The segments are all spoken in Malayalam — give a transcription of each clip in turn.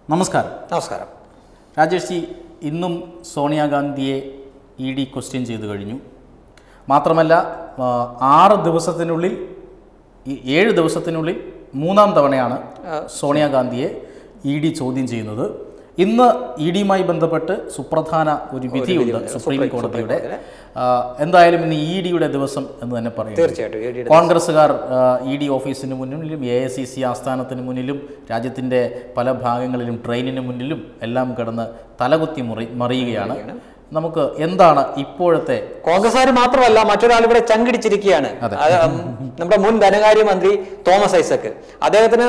നമസ്കാരം നമസ്കാരം രാജേഷ് ജി ഇന്നും സോണിയാഗാന്ധിയെ ഇ ഡി ക്വസ്റ്റ്യൻ ചെയ്തു കഴിഞ്ഞു മാത്രമല്ല ആ, ആറ് ദിവസത്തിനുള്ളിൽ ഈ ഏഴ് ദിവസത്തിനുള്ളിൽ മൂന്നാം തവണയാണ് സോണിയാഗാന്ധിയെ ഇ ഡി ചോദ്യം ചെയ്യുന്നത് ഇന്ന് ഇ ഡിയുമായി ബന്ധപ്പെട്ട് സുപ്രധാന ഒരു വിധിയുണ്ട് സുപ്രീം കോടതിയുടെ ആ, എന്തായാലും ഇന്ന് ഇ ഡിയുടെ ദിവസം എന്ന് തന്നെ പറയും തീർച്ചയായിട്ടും ഇ ഡിയുടെ കോൺഗ്രസ്സുകാർ ഇ ഡി ഓഫീസിന് മുന്നിലും എ ഐ സി സി ആസ്ഥാനത്തിന് മുന്നിലും രാജ്യത്തിൻ്റെ പല ഭാഗങ്ങളിലും ട്രെയിനിന് മുന്നിലും എല്ലാം കിടന്ന് തലകുത്തി മുറി മറിയുകയാണ് നമുക്ക് എന്താണ് ഇപ്പോഴത്തെ കോൺഗ്രസ്സുകാർ മാത്രമല്ല മറ്റൊരാൾ ഇവിടെ ചങ്കിടിച്ചിരിക്കുകയാണ് അത് നമ്മുടെ മുൻ ധനകാര്യമന്ത്രി തോമസ് ഐസക് അദ്ദേഹത്തിന്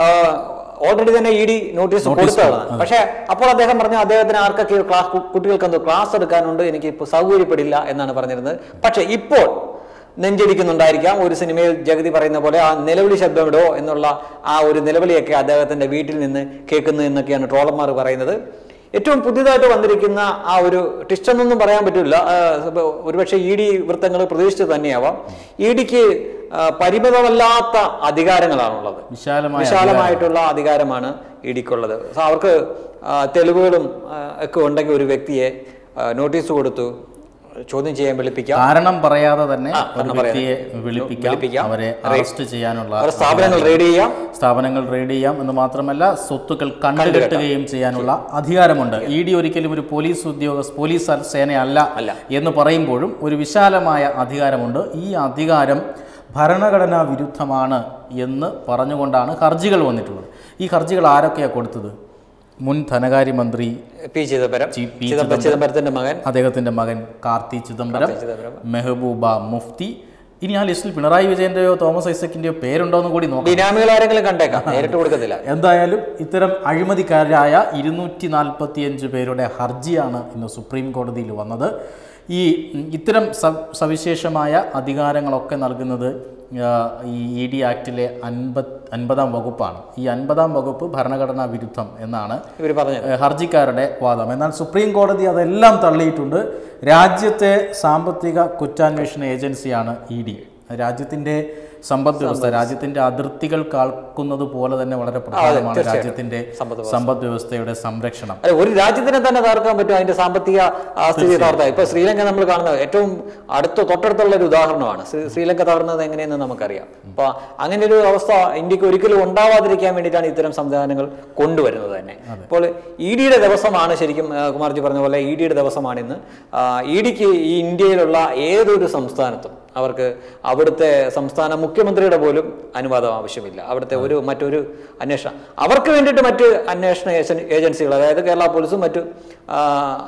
ഓൾറെഡി തന്നെ ഇ ഡി നോട്ടീസ് കൊടുത്തതാണ് പക്ഷേ അപ്പോൾ അദ്ദേഹം പറഞ്ഞു അദ്ദേഹത്തിന് ആർക്കൊക്കെ ക്ലാസ് കുട്ടികൾക്ക് എന്തോ ക്ലാസ് എടുക്കാനുണ്ട് എനിക്ക് ഇപ്പോൾ സൗകര്യപ്പെടില്ല എന്നാണ് പറഞ്ഞിരുന്നത് പക്ഷേ ഇപ്പോൾ നെഞ്ചിടിക്കുന്നുണ്ടായിരിക്കാം ഒരു സിനിമയിൽ ജഗതി പറയുന്ന പോലെ ആ നിലവിളി ശബ്ദമിടോ എന്നുള്ള ആ ഒരു നിലവിളിയൊക്കെ അദ്ദേഹത്തിന്റെ വീട്ടിൽ നിന്ന് കേൾക്കുന്നു എന്നൊക്കെയാണ് ട്രോളന്മാർ പറയുന്നത് ഏറ്റവും പുതിയതായിട്ട് വന്നിരിക്കുന്ന ആ ഒരു ടിസ്റ്റ് എന്നൊന്നും പറയാൻ പറ്റില്ല ആ, ഇപ്പൊ ഒരുപക്ഷെ ഇ ഡി വൃത്തങ്ങൾ പ്രതീക്ഷിച്ചത് തന്നെയാവാം ഇ ഡിക്ക് പരിമിതമല്ലാത്ത അധികാരങ്ങളാണുള്ളത് വിശാലമായ വിശാലമായിട്ടുള്ള അധികാരമാണ് ഇ ഡിക്കുള്ളത് സോ അവർക്ക് ആ, തെളിവുകളും ആ, ഒക്കെ ഉണ്ടെങ്കിൽ ഒരു വ്യക്തിയെ ആ, നോട്ടീസ് കൊടുത്തു ചോദ്യം ചെയ്യാൻ വിളിപ്പിക്കാം കാരണം പറയാതെ തന്നെ ഒരു കാരണം വ്യക്തിയെ പറയാതെ വിളിപ്പിക്കാം വിളിപ്പിക്കാം. അവരെ അറസ്റ്റ് ചെയ്യാനുള്ള അവരുടെ സ്ഥാപനങ്ങൾ റെയ്ഡ് ചെയ്യാം സ്ഥാപനങ്ങൾ റെയ്ഡ് ചെയ്യാം എന്ന് മാത്രമല്ല സ്വത്തുക്കൾ കണ്ടുകെട്ടുകയും ചെയ്യാനുള്ള അധികാരമുണ്ട് ഇ ഡി ഒരിക്കലും ഒരു പോലീസ് ഉദ്യോഗസ്ഥ പോലീസ് സേനയല്ല അല്ല. എന്ന് പറയുമ്പോഴും ഒരു വിശാലമായ അധികാരമുണ്ട് ഈ അധികാരം ഭരണഘടനാ വിരുദ്ധമാണ് എന്ന് പറഞ്ഞുകൊണ്ടാണ് ഹർജികൾ വന്നിട്ടുള്ളത് ഈ ഹർജികൾ ആരൊക്കെയാണ് കൊടുത്തത് മുൻ ധനകാര്യമന്ത്രി പി ചിദംബരം ചി- പി ചിദംബരം ചിദംബരത്തിന്റെ മകൻ അദ്ദേഹത്തിന്റെ മകൻ കാർത്തി ചിദംബരം ചിദംബരം മെഹബൂബ മുഫ്തി ഇനി ആ ലിസ്റ്റിൽ പിണറായി വിജയന്റെയോ തോമസ് ഐസക്കിന്റെയോ പേരുണ്ടോ എന്ന് കൂടി നോക്കാം ബിനാമികൾ ആരെങ്കിലും കണ്ടേക്കാം നേരിട്ട് കൊടുക്കത്തില്ല എന്തായാലും ഇത്തരം അഴിമതിക്കാരായ ഇരുന്നൂറ്റി നാൽപ്പത്തിയഞ്ച് പേരുടെ ഹർജിയാണ് ഇന്ന് സുപ്രീം കോടതിയിൽ വന്നത് ഈ ഉം, ഇത്തരം സ- സവിശേഷമായ അധികാരങ്ങളൊക്കെ നൽകുന്നത് ആ, ഈ ഇ ഡി ആക്ടിലെ അൻപത് അൻപതാം വകുപ്പാണ് ഈ അൻപതാം വകുപ്പ് ഭരണഘടനാ വിരുദ്ധം എന്നാണ് ഇവർ പറഞ്ഞു ഏഹ് ഹർജിക്കാരുടെ വാദം എന്നാൽ സുപ്രീം കോടതി അതെല്ലാം തള്ളിയിട്ടുണ്ട് രാജ്യത്തെ സാമ്പത്തിക കുറ്റാന്വേഷണ ഏജൻസിയാണ് ഇ ഡി രാജ്യത്തിൻ്റെ സമ്പദ് വ്യവസ്ഥ രാജ്യത്തിൻ്റെ അതിർത്തികൾ കാക്കുന്നത് പോലെ തന്നെ വളരെ പ്രധാനമാണ് രാജ്യത്തിൻ്റെ സമ്പദ് സമ്പദ് വ്യവസ്ഥയുടെ സംരക്ഷണം അല്ല ഒരു രാജ്യത്തിനെ തന്നെ തകർക്കാൻ പറ്റും അതിന്റെ സാമ്പത്തിക ആ, സ്ഥിതി തകർത്താൽ ഇപ്പൊ ശ്രീലങ്ക നമ്മൾ കാണുന്നത് ഏറ്റവും അടുത്ത തൊട്ടടുത്തുള്ള ഒരു ഉദാഹരണമാണ് ശ്രീ- ശ്രീലങ്ക തകർന്നത് എങ്ങനെയെന്ന് നമുക്കറിയാം അപ്പൊ അങ്ങനെ ഒരു അവസ്ഥ ഇന്ത്യക്ക് ഒരിക്കലും ഉണ്ടാവാതിരിക്കാൻ വേണ്ടിയിട്ടാണ് ഇത്തരം സംവിധാനങ്ങൾ കൊണ്ടുവരുന്നത് തന്നെ അപ്പോൾ ഇ ഡിയുടെ ദിവസമാണ് ശരിക്കും ആ, കുമാർജി പറഞ്ഞ പോലെ ഇ ഡിയുടെ ദിവസമാണ് ഇന്ന് ഇ ഡിക്ക് ഈ ഇന്ത്യയിലുള്ള ഏതൊരു സംസ്ഥാനത്തും അവർക്ക് അവിടുത്തെ സംസ്ഥാന മുഖ്യമന്ത്രിയുടെ പോലും അനുവാദം ആവശ്യമില്ല അവിടുത്തെ ഒരു മറ്റൊരു അന്വേഷണം അവർക്ക് വേണ്ടിയിട്ട് മറ്റ് അന്വേഷണ ഏജൻ- ഏജൻസികൾ അതായത് കേരള പോലീസും മറ്റു ആ,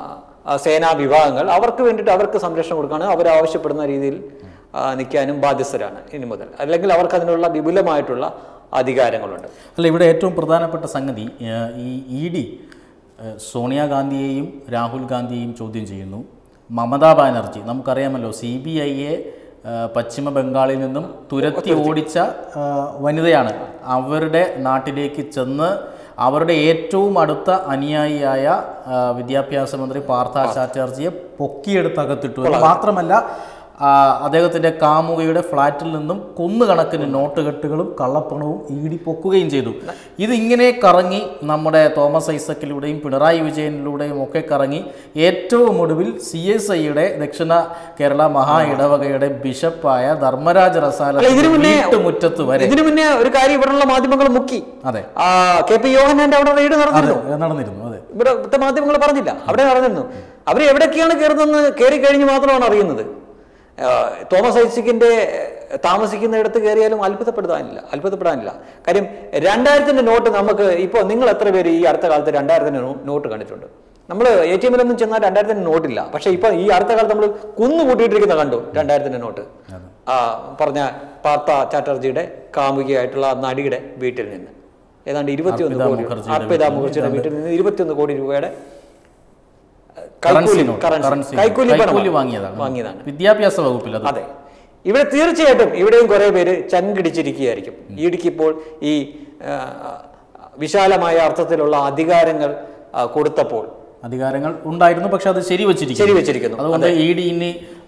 ആ, സേനാ വിഭാഗങ്ങൾ അവർക്ക് വേണ്ടിയിട്ട് അവർക്ക് സംരക്ഷണം കൊടുക്കുകയാണ് അവർ ആവശ്യപ്പെടുന്ന രീതിയിൽ ആ, നിൽക്കാനും ബാധ്യസ്ഥരാണ് ഇനി മുതൽ അല്ലെങ്കിൽ അവർക്ക് അതിനുള്ള വിപുലമായിട്ടുള്ള അധികാരങ്ങളുണ്ട് അല്ല ഇവിടെ ഏറ്റവും പ്രധാനപ്പെട്ട സംഗതി ഏഹ് ഈ ഇ ഡി സോണിയാഗാന്ധിയെയും രാഹുൽ ഗാന്ധിയെയും ചോദ്യം ചെയ്യുന്നു മമതാ ബാനർജി നമുക്കറിയാമല്ലോ സി ബി ഐയെ പശ്ചിമ ബംഗാളിൽ നിന്നും തുരത്തി ഓടിച്ച ആ, വനിതയാണ് അവരുടെ നാട്ടിലേക്ക് ചെന്ന് അവരുടെ ഏറ്റവും അടുത്ത അനുയായിയായ ആ, വിദ്യാഭ്യാസ മന്ത്രി പാർത്ഥ ചാറ്റർജിയെ പൊക്കിയെടുത്ത് അകത്തിട്ടു എന്ന് മാത്രമല്ല ആ, അദ്ദേഹത്തിന്റെ കാമുകയുടെ ഫ്ളാറ്റിൽ നിന്നും കുന്നുകണക്കിന് നോട്ട് കെട്ടുകളും കള്ളപ്പണവും ഈടി പൊക്കുകയും ചെയ്തു ഇതിങ്ങനെ കറങ്ങി നമ്മുടെ തോമസ് ഐസക്കിലൂടെയും പിണറായി വിജയനിലൂടെയും ഒക്കെ കറങ്ങി ഏറ്റവും ഒടുവിൽ സി എസ് ഐയുടെ ദക്ഷിണ കേരള മഹാ ഇടവകയുടെ ബിഷപ്പായ ധർമ്മരാജ റസാല അല്ല, ഇതിനു മുന്നേ- വീട്ടുമുറ്റത്ത് വരെ ഇതിനു മുന്നേ ഒരു കാര്യം ഇവിടെയുള്ള മാധ്യമങ്ങൾ മുക്കി അതെ ആ, കെ പി യോഹനാന്റെ അവിടെ റെയ്ഡ് നടന്നിരുന്നു അതെ നടന്നിരുന്നു അതെ ഇവിടുത്തെ മാധ്യമങ്ങൾ പറഞ്ഞില്ല അവിടെ നടന്നിരുന്നു അവർ എവിടേക്കാണ് കയറുന്നതെന്ന് കയറി കഴിഞ്ഞ് മാത്രമാണ് അറിയുന്നത് ആ, തോമസ് ഐസിക്കിന്റെ താമസിക്കുന്നിടത്ത് കയറിയാലും അത്ഭുതപ്പെടുത്താനില്ല അത്ഭുതപ്പെടാനില്ല കാര്യം രണ്ടായിരത്തിന്റെ നോട്ട് നമുക്ക് ഇപ്പോൾ നിങ്ങൾ എത്ര പേര് ഈ അടുത്ത കാലത്ത് രണ്ടായിരത്തിന്റെ നോ- നോട്ട് കണ്ടിട്ടുണ്ട് നമ്മൾ എ ടി എമ്മിലൊന്നും ചെന്നാൽ രണ്ടായിരത്തിന്റെ നോട്ടില്ല പക്ഷേ ഇപ്പൊ ഈ അടുത്ത കാലത്ത് നമ്മൾ കുന്നു കൂട്ടിയിട്ടിരിക്കുന്ന കണ്ടു രണ്ടായിരത്തിന്റെ നോട്ട് ആ പറഞ്ഞ പാർത്ത ചാറ്റർജിയുടെ കാമുകിയായിട്ടുള്ള ആ നടിയുടെ വീട്ടിൽ നിന്ന് ഏതാണ്ട് ഇരുപത്തിയൊന്ന് അർപ്പിത കോടി മുഖർജിയുടെ അർപ്പിത മുഖർജിയുടെ വീട്ടിൽ നിന്ന് ഇരുപത്തിയൊന്ന് കോടി രൂപയുടെ കറൻസി കൈക്കൂലി നോട്ട്, കറൻസി കറൻസി കൈക്കൂലി പണം കൈക്കൂലി വാങ്ങിയതാണ് വാങ്ങിയതാണ് വിദ്യാഭ്യാസ വകുപ്പിൽ അത് അതെ ഇവിടെ തീർച്ചയായിട്ടും ഇവിടെയും കുറെ പേര് ചങ്കിടിച്ചിരിക്കുകയായിരിക്കും ഈടിക്ക് ഇപ്പോൾ ഈ ആ, വിശാലമായ അർത്ഥത്തിലുള്ള അധികാരങ്ങൾ ആ, കൊടുത്തപ്പോൾ അധികാരങ്ങൾ ഉണ്ടായിരുന്നു പക്ഷെ അത് ശരിവച്ചിരിക്കുന്നു ശരിവെച്ചിരിക്കുന്നു അതുകൊണ്ട് ഇ ഡി ഇനി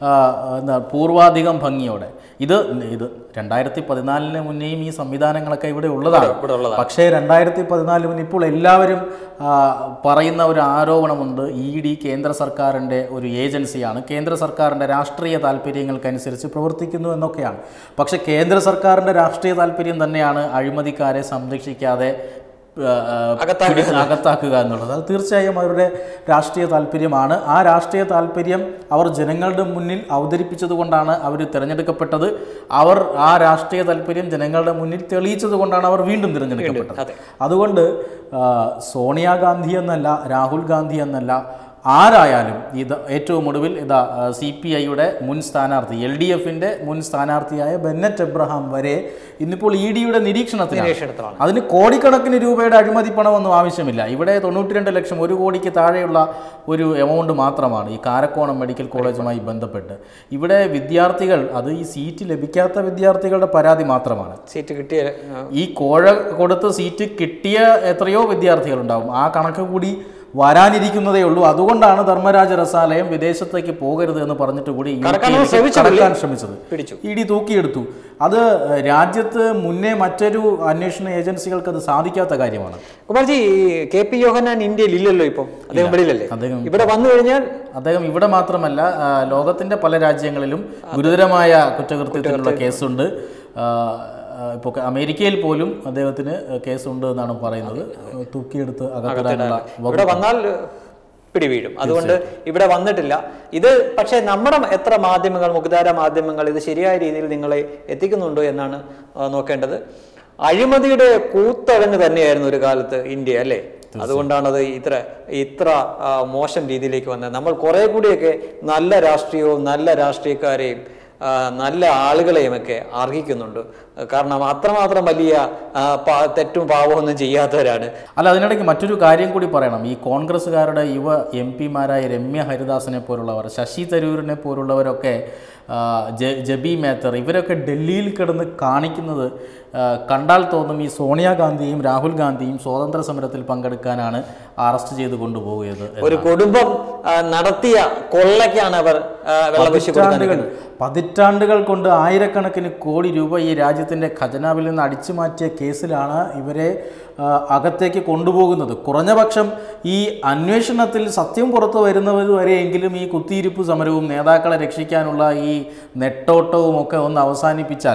ആ, എന്താ പൂർവാധികം ഭംഗിയോടെ ഇത് ഇത് രണ്ടായിരത്തി പതിനാലിന് മുന്നേയും ഈ സംവിധാനങ്ങളൊക്കെ ഇവിടെ ഉള്ളതാണ് ഇവിടെ ഉള്ളതാണ് പക്ഷേ രണ്ടായിരത്തി പതിനാല് മുതൽ ഇപ്പോൾ എല്ലാവരും ആ, പറയുന്ന ഒരു ആരോപണമുണ്ട് ഇ ഡി കേന്ദ്ര സർക്കാരിൻ്റെ ഒരു ഏജൻസിയാണ് കേന്ദ്ര സർക്കാരിൻ്റെ രാഷ്ട്രീയ താല്പര്യങ്ങൾക്കനുസരിച്ച് പ്രവർത്തിക്കുന്നു എന്നൊക്കെയാണ് പക്ഷേ കേന്ദ്ര സർക്കാരിൻ്റെ രാഷ്ട്രീയ താല്പര്യം തന്നെയാണ് അഴിമതിക്കാരെ സംരക്ഷിക്കാതെ ആ, ആ, അകത്താക്കുക. പിടി- അകത്താക്കുക എന്നുള്ളത് അത് തീർച്ചയായും അവരുടെ രാഷ്ട്രീയ താല്പര്യമാണ് ആ രാഷ്ട്രീയ താല്പര്യം അവർ ജനങ്ങളുടെ മുന്നിൽ അവതരിപ്പിച്ചത് കൊണ്ടാണ് അവർ തിരഞ്ഞെടുക്കപ്പെട്ടത് അവർ ആ രാഷ്ട്രീയ താല്പര്യം ജനങ്ങളുടെ മുന്നിൽ തെളിയിച്ചത് കൊണ്ടാണ് അവർ വീണ്ടും തിരഞ്ഞെടുക്കപ്പെട്ടത് അതെ അതുകൊണ്ട് ആ, സോണിയാഗാന്ധി എന്നല്ല രാഹുൽ ഗാന്ധി എന്നല്ല ആരായാലും ഇത് ഏറ്റവും ഒടുവിൽ ഇതാ സി പി ഐയുടെ മുൻ സ്ഥാനാർത്ഥി എൽ ഡി എഫിൻ്റെ മുൻ സ്ഥാനാർത്ഥിയായ ബെന്നറ്റ് എബ്രഹാം വരെ ഇന്നിപ്പോൾ ഇ ഡിയുടെ നിരീക്ഷണത്തിലാണ് നിരീക്ഷണത്തിലാണ് അതിന് കോടിക്കണക്കിന് രൂപയുടെ അഴിമതി പണമൊന്നും ആവശ്യമില്ല ഇവിടെ തൊണ്ണൂറ്റിരണ്ട് ലക്ഷം ഒരു കോടിക്ക് താഴെയുള്ള ഒരു എമൗണ്ട് മാത്രമാണ് ഈ കാരക്കോണം മെഡിക്കൽ കോളേജുമായി ബന്ധപ്പെട്ട് ഇവിടെ വിദ്യാർത്ഥികൾ അത് ഈ സീറ്റ് ലഭിക്കാത്ത വിദ്യാർത്ഥികളുടെ പരാതി മാത്രമാണ് സീറ്റ് കിട്ടിയ ആ, ഈ കോഴ കൊടുത്ത് സീറ്റ് കിട്ടിയ എത്രയോ വിദ്യാർത്ഥികളുണ്ടാവും ആ കണക്ക് കൂടി വരാനിരിക്കുന്നതേ ഉള്ളൂ അതുകൊണ്ടാണ് ധർമ്മരാജ രസാലയം വിദേശത്തേക്ക് പോകരുത് എന്ന് പറഞ്ഞിട്ട് കൂടി യു കടക്കാൻ കെയിലേക്ക് ശ്രമിച്ചു കടക്കാൻ ശ്രമിച്ചത് പിടിച്ചു ഇ ഡി തൂക്കിയെടുത്തു അത് രാജ്യത്ത് മുന്നേ മറ്റൊരു അന്വേഷണ ഏജൻസികൾക്ക് അത് സാധിക്കാത്ത കാര്യമാണ് കുമാർജി കെ പി യോഹനാൻ ഇന്ത്യയിൽ ഇല്ലല്ലോ ഇപ്പം അദ്ദേഹം വെളിയിലല്ലേ അദ്ദേഹം ഇവിടെ വന്നു കഴിഞ്ഞാൽ അദ്ദേഹം ഇവിടെ മാത്രമല്ല ആ, ലോകത്തിന്റെ പല രാജ്യങ്ങളിലും ഗുരുതരമായ കുറ്റകൃത്യത്തിനുള്ള കേസുണ്ട് ആ, ആ, ഇപ്പോൾ അമേരിക്കയിൽ പോലും അദ്ദേഹത്തിന് കേസുണ്ട് എന്നാണ് പറയുന്നത് തൂക്കിയെടുത്ത് അകത്തിടാനുള്ള ഇവിടെ വന്നാൽ പിടിവീഴും അതുകൊണ്ട് ഇവിടെ വന്നിട്ടില്ല ഇത് പക്ഷേ നമ്മുടെ എത്ര മാധ്യമങ്ങൾ മുഖ്യധാര മാധ്യമങ്ങൾ ഇത് ശരിയായ രീതിയിൽ നിങ്ങളെ എത്തിക്കുന്നുണ്ടോ എന്നാണ് ആ, നോക്കേണ്ടത് അഴിമതിയുടെ കൂത്തഴങ്ങ് തന്നെയായിരുന്നു ഒരു കാലത്ത് ഇന്ത്യ അല്ലേ അതുകൊണ്ടാണ് അത് ഇത്ര ഇത്ര ആ, മോശം രീതിയിലേക്ക് വന്നത് നമ്മൾ കുറെ കൂടിയൊക്കെ നല്ല രാഷ്ട്രീയവും നല്ല രാഷ്ട്രീയക്കാരെയും ആ, നല്ല ആളുകളെയുമൊക്കെ അർഹിക്കുന്നുണ്ട് കാരണം അത്രമാത്രം വലിയ ആ, പാ- തെറ്റും പാവവും ഒന്നും ചെയ്യാത്തവരാണ് അല്ല അതിനിടയ്ക്ക് മറ്റൊരു കാര്യം കൂടി പറയണം ഈ കോൺഗ്രസ്സുകാരുടെ യുവ എം പിമാരായ രമ്യ ഹരിദാസിനെ പോലുള്ളവർ ശശി തരൂരിനെ പോലുള്ളവരൊക്കെ ആ, ജ- ജബി മേത്തർ ഇവരൊക്കെ ഡൽഹിയിൽ കിടന്ന് കാണിക്കുന്നത് ആ, കണ്ടാൽ തോന്നും ഈ സോണിയാഗാന്ധിയും രാഹുൽ ഗാന്ധിയും സ്വാതന്ത്ര്യ സമരത്തിൽ പങ്കെടുക്കാനാണ് അറസ്റ്റ് ചെയ്ത് കൊണ്ടുപോകുന്നത് ഒരു കുടുംബം ആ, നടത്തിയ കൊള്ളയ്ക്കാണ് അവർ ആ, വെള്ളപൂശി കൊടുക്കാൻ പതിറ്റാണ്ടുകൾ പതിറ്റാണ്ടുകൾ കൊണ്ട് ആയിരക്കണക്കിന് കോടി രൂപ ഈ രാജ്യത്തിൻ്റെ ഖജനാവിൽ നിന്ന് അടിച്ചു മാറ്റിയ കേസിലാണ് ഇവരെ ആ, അകത്തേക്ക് കൊണ്ടുപോകുന്നത് കുറഞ്ഞപക്ഷം ഈ അന്വേഷണത്തിൽ സത്യം പുറത്തു വരുന്നത് വരെയെങ്കിലും ഈ കുത്തിയിരിപ്പ് സമരവും നേതാക്കളെ രക്ഷിക്കാനുള്ള ഈ നെട്ടോട്ടവും ഒക്കെ ഒന്ന് അവസാനിപ്പിച്ചാൽ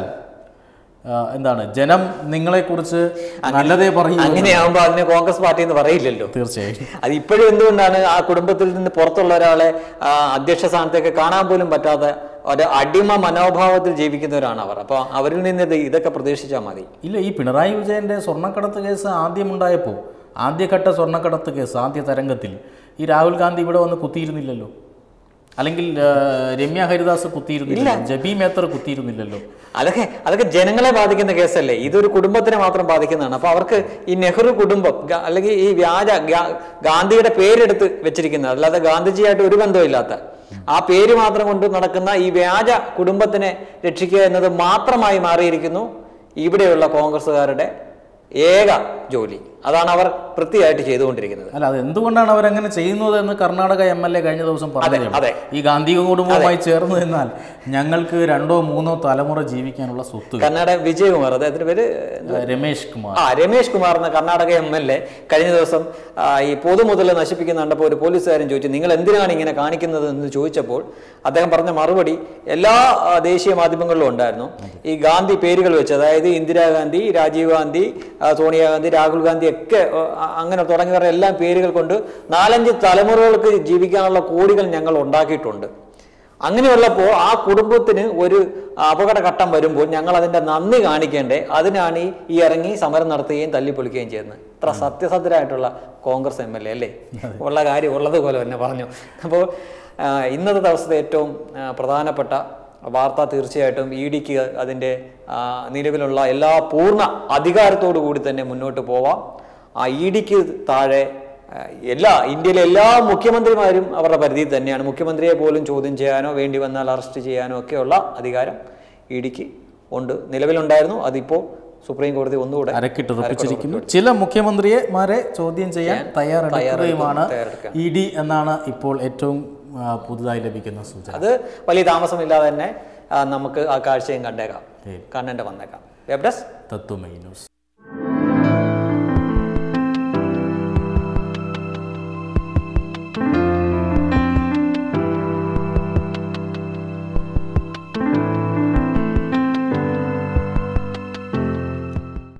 ആ, എന്താണ് ജനം നിങ്ങളെക്കുറിച്ച് നല്ലതേ പറയൂ അങ്ങനെയാകുമ്പോൾ അതിനെ കോൺഗ്രസ് പാർട്ടി എന്ന് പറയില്ലല്ലോ തീർച്ചയായും അത് ഇപ്പോഴും എന്തുകൊണ്ടാണ് ആ കുടുംബത്തിൽ നിന്ന് പുറത്തുള്ള ഒരാളെ ആ, അധ്യക്ഷ സ്ഥാനത്തേക്ക് കാണാൻ പോലും പറ്റാത്ത ഒരു അടിമ മനോഭാവത്തിൽ ജീവിക്കുന്നവരാണ് അവർ അപ്പോൾ അവരിൽ നിന്ന് ഇത് ഇതൊക്കെ പ്രതീക്ഷിച്ചാൽ മതി ഇല്ല ഈ പിണറായി വിജയന്റെ സ്വർണ്ണക്കടത്ത് കേസ് ആദ്യമുണ്ടായപ്പോൾ ആദ്യഘട്ട സ്വർണ്ണക്കടത്ത് കേസ് ആദ്യ തരംഗത്തിൽ ഈ രാഹുൽ ഗാന്ധി ഇവിടെ വന്ന് കുത്തിയിരുന്നില്ലല്ലോ അല്ലെങ്കിൽ ആ, രമ്യ ഹരിദാസ് കുത്തിയിരുന്നില്ല ജബി മേത്തർ കുത്തിയിരുന്നില്ലല്ലോ അതൊക്കെ അതൊക്കെ ജനങ്ങളെ ബാധിക്കുന്ന കേസല്ലേ ഇതൊരു കുടുംബത്തിനെ മാത്രം ബാധിക്കുന്നതാണ് അപ്പൊ അവർക്ക് ഈ നെഹ്റു കുടുംബം ഗ- അല്ലെങ്കിൽ ഈ വ്യാജ ഗാ- ഗാന്ധിയുടെ പേരെടുത്ത് വെച്ചിരിക്കുന്നത് അല്ലാതെ ഗാന്ധിജിയായിട്ട് ഒരു ബന്ധമില്ലാത്ത ആ പേര് മാത്രം കൊണ്ട് നടക്കുന്ന ഈ വ്യാജ കുടുംബത്തിനെ രക്ഷിക്കുക എന്നത് മാത്രമായി മാറിയിരിക്കുന്നു ഇവിടെയുള്ള കോൺഗ്രസ്സുകാരുടെ ഏക ജോലി അതാണ് അവർ വൃത്തിയായിട്ട് ചെയ്തുകൊണ്ടിരിക്കുന്നത് അല്ല അത് എന്തുകൊണ്ടാണ് അവരങ്ങനെ ചെയ്യുന്നത് എന്ന് കർണാടക എം എൽ എ കഴിഞ്ഞ ദിവസം പറഞ്ഞു അതെ. ഈ ഗാന്ധി കുടുംബവുമായി ചേർന്ന് നിന്നാൽ ഞങ്ങൾക്ക് രണ്ടോ മൂന്നോ തലമുറ ജീവിക്കാനുള്ള സ്വത്ത് കർണാടക വിജയകുമാർ അദ്ദേഹത്തിന്റെ പേര് ആ, രമേഷ് കുമാർ ആ രമേഷ് കുമാർ എന്ന കർണാടക എം എൽ എ കഴിഞ്ഞ ദിവസം ആ, ഈ പൊതുമുതൽ നശിപ്പിക്കുന്ന കണ്ടപ്പോൾ ഒരു പോലീസുകാരൻ ചോദിച്ചു നിങ്ങൾ എന്തിനാണ് ഇങ്ങനെ കാണിക്കുന്നത് എന്ന് ചോദിച്ചപ്പോൾ അദ്ദേഹം പറഞ്ഞ മറുപടി എല്ലാ ആ, ദേശീയ മാധ്യമങ്ങളിലും ഉണ്ടായിരുന്നു ഈ ഗാന്ധി പേരുകൾ വെച്ച് അതായത് ഇന്ദിരാഗാന്ധി രാജീവ് ഗാന്ധി ആ, സോണിയാഗാന്ധി രാഹുൽ ഗാന്ധി ഒക്കെ ആ, അങ്ങനെ തുടങ്ങിയവരുടെ എല്ലാം പേരുകൾ കൊണ്ട് നാലഞ്ച് തലമുറകൾക്ക് ജീവിക്കാനുള്ള കോടികൾ ഞങ്ങൾ ഉണ്ടാക്കിയിട്ടുണ്ട് അങ്ങനെയുള്ളപ്പോൾ ആ കുടുംബത്തിന് ഒരു അപകടഘട്ടം വരുമ്പോൾ ഞങ്ങൾ അതിന്റെ നന്ദി കാണിക്കേണ്ടേ അതിനാണ് ഈ- ഈ ഇറങ്ങി സമരം നടത്തുകയും തല്ലിപ്പൊളിക്കുകയും ചെയ്യുന്നത് ഇത്ര സത്യസന്ധരായിട്ടുള്ള കോൺഗ്രസ് എം എൽ എ അല്ലേ ഉള്ള കാര്യം ഉള്ളതുപോലെ തന്നെ പറഞ്ഞു അപ്പോൾ ആ, ഇന്നത്തെ ദിവസത്തെ ഏറ്റവും ആ, പ്രധാനപ്പെട്ട വാർത്ത തീർച്ചയായിട്ടും ഇ ഡിക്ക് അതിൻ്റെ ആ, നിലവിലുള്ള എല്ലാ പൂർണ്ണ അധികാരത്തോടു കൂടി തന്നെ മുന്നോട്ട് പോവാം ആ ഇ ഡിക്ക് താഴെ ആ, എല്ലാ ഇന്ത്യയിലെ എല്ലാ മുഖ്യമന്ത്രിമാരും അവരുടെ പരിധിയിൽ തന്നെയാണ് മുഖ്യമന്ത്രിയെ പോലും ചോദ്യം ചെയ്യാനോ വേണ്ടി വന്നാൽ അറസ്റ്റ് ചെയ്യാനോ ഒക്കെയുള്ള അധികാരം ഇ ഡിക്ക് ഉണ്ട് നിലവിലുണ്ടായിരുന്നു അതിപ്പോൾ സുപ്രീം കോടതി ഒന്നുകൂടെ അരക്കിട്ടുറപ്പിച്ചിരിക്കുന്നു ചില മുഖ്യമന്ത്രിമാരെ ചോദ്യം ചെയ്യാൻ തയ്യാറെടുക്കുകയുമാണ് തയ്യാറെടുക്കുക. ഇ ഡി എന്നാണ് ഇപ്പോൾ ഏറ്റവും ആ, പുതുതായി ലഭിക്കുന്ന സൂചന അത് വലിയ താമസമില്ലാതെ തന്നെ ആ, നമുക്ക് ആ കാഴ്ചയും കണ്ടേക്കാം ശരി. കാണേണ്ട വന്നേക്കാം വെബ് ഡെസ്ക് തത്വമൈ ന്യൂസ്